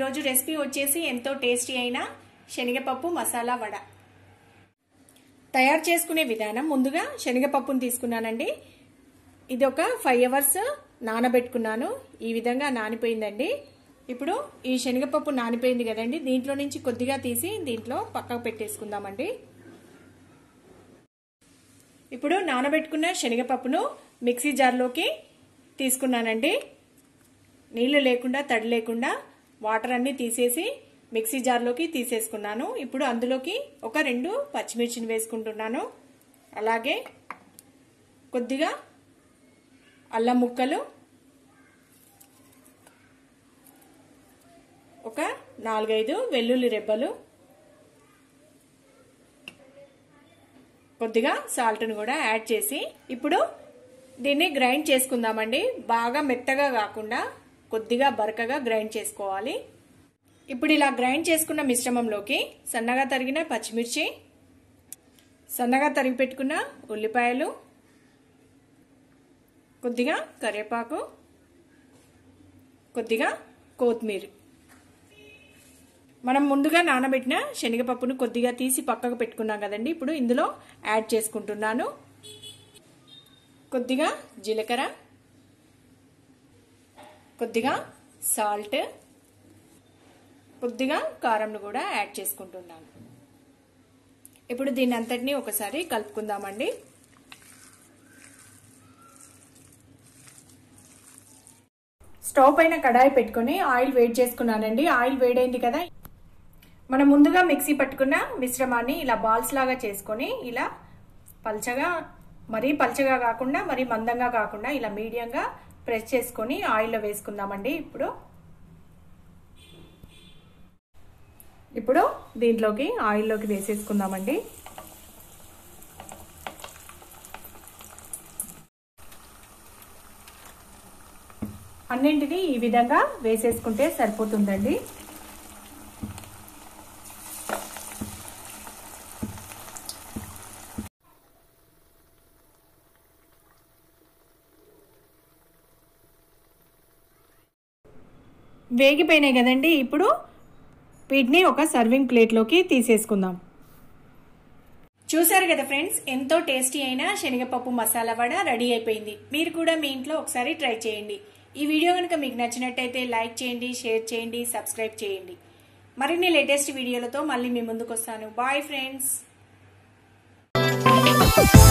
ఈరోజు రెసిపీ వచ్చేసి ఎంతో టేస్టీ అయిన శనగపప్పు మసాలా వడ తయారు చేసుకునే విధానం ముందుగా శనగపప్పును తీసుకున్నానండి ఇది ఒక ఫైవ్ అవర్స్ నానబెట్టుకున్నాను ఈ విధంగా నానిపోయిందండి ఇప్పుడు ఈ శనగపప్పు నానిపోయింది కదండి దీంట్లో నుంచి కొద్దిగా తీసి దీంట్లో పక్కకు పెట్టేసుకుందామండి ఇప్పుడు నానబెట్టుకున్న శనగపప్పును మిక్సీ జార్లోకి తీసుకున్నానండి నీళ్లు లేకుండా తడి లేకుండా వాటర్ అన్ని తీసేసి మిక్సీ జార్లోకి తీసేసుకున్నాను ఇప్పుడు అందులోకి ఒక రెండు పచ్చిమిర్చిని వేసుకుంటున్నాను అలాగే కొద్దిగా అల్లం ముక్కలు ఒక నాలుగైదు వెల్లుల్లి రెబ్బలు కొద్దిగా సాల్ట్ను కూడా యాడ్ చేసి ఇప్పుడు దీన్ని గ్రైండ్ చేసుకుందామండి బాగా మెత్తగా కాకుండా కొద్దిగా బరకగా గ్రైండ్ చేసుకోవాలి ఇప్పుడు ఇలా గ్రైండ్ చేసుకున్న మిశ్రమంలోకి సన్నగా తరిగిన పచ్చిమిర్చి సన్నగా తరిగి పెట్టుకున్న ఉల్లిపాయలు కొద్దిగా కరివేపాకు కొద్దిగా కొత్తిమీర మనం ముందుగా నానబెట్టిన శనగపప్పును కొద్దిగా తీసి పక్కకు పెట్టుకున్నాం కదండి ఇప్పుడు ఇందులో యాడ్ చేసుకుంటున్నాను కొద్దిగా జీలకర్ర కొద్దిగా సాల్ట్ కొద్దిగా కారంను కూడా యాడ్ చేసుకుంటున్నాను ఇప్పుడు దీని అంతటినీ ఒకసారి కలుపుకుందామండి స్టవ్ పైన కడాయి పెట్టుకుని ఆయిల్ వేడి చేసుకున్నానండి ఆయిల్ వేడైంది కదా మనం ముందుగా మిక్సీ పట్టుకున్న మిశ్రమాన్ని ఇలా బాల్స్ లాగా చేసుకొని ఇలా పల్చగా మరీ పల్చగా కాకుండా మరీ మందంగా కాకుండా ఇలా మీడియంగా ప్రెస్ చేసుకొని ఆయిల్లో వేసుకుందామండి ఇప్పుడు ఇప్పుడు దీంట్లోకి ఆయిల్లోకి వేసేసుకుందామండి అన్నింటినీ ఈ విధంగా వేసేసుకుంటే సరిపోతుందండి వేగిపోయినాయి కదండి ఇప్పుడు వీటిని ఒక సర్వింగ్ ప్లేట్లోకి తీసేసుకుందాం చూసారు కదా ఫ్రెండ్స్ ఎంతో టేస్టీ అయిన శనగపప్పు మసాలా వడ రెడీ అయిపోయింది మీరు కూడా మీ ఇంట్లో ఒకసారి ట్రై చేయండి ఈ వీడియో కనుక మీకు నచ్చినట్టయితే లైక్ చేయండి షేర్ చేయండి సబ్స్క్రైబ్ చేయండి మరిన్ని లేటెస్ట్ వీడియోలతో మళ్ళీ మీ ముందుకు వస్తాను బాయ్ ఫ్రెండ్స్